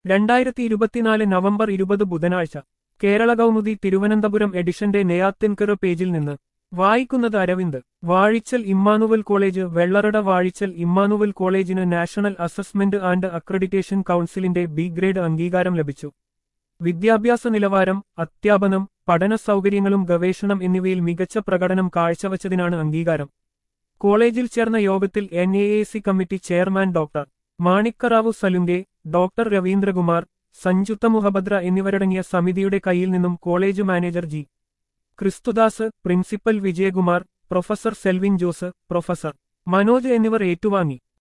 രണ്ടായിരത്തി ഇരുപത്തിനാല് നവംബർ ഇരുപത് ബുധനാഴ്ച കേരള കൗമുദി തിരുവനന്തപുരം എഡിഷന്റെ നെയ്യാത്തിൻകറ് പേജിൽ നിന്ന് വായിക്കുന്നത് അരവിന്ദ് വാഴിച്ചൽ ഇമ്മാനുവൽ കോളേജ് വെള്ളറട വാഴിച്ചൽ ഇമ്മാനുവൽ കോളേജിന് നാഷണൽ അസസ്മെന്റ് ആൻഡ് അക്രഡിറ്റേഷൻ കൗൺസിലിന്റെ ബി ഗ്രേഡ് അംഗീകാരം ലഭിച്ചു വിദ്യാഭ്യാസ നിലവാരം അധ്യാപനം പഠന സൗകര്യങ്ങളും ഗവേഷണം എന്നിവയിൽ മികച്ച പ്രകടനം കാഴ്ചവച്ചതിനാണ് അംഗീകാരം കോളേജിൽ ചേർന്ന യോഗത്തിൽ N A A C committee chairman doctor Manikrao Salunke doctor Raveendrakumar Sanjutha Muhabhadra എന്നിവരടങ്ങിയ സമിതിയുടെ കയ്യിൽ നിന്നും college manager G Christudas principal Vijayakumar professor Selvin Jose professor Manoj എന്നിവർ ഏറ്റുവാങ്ങി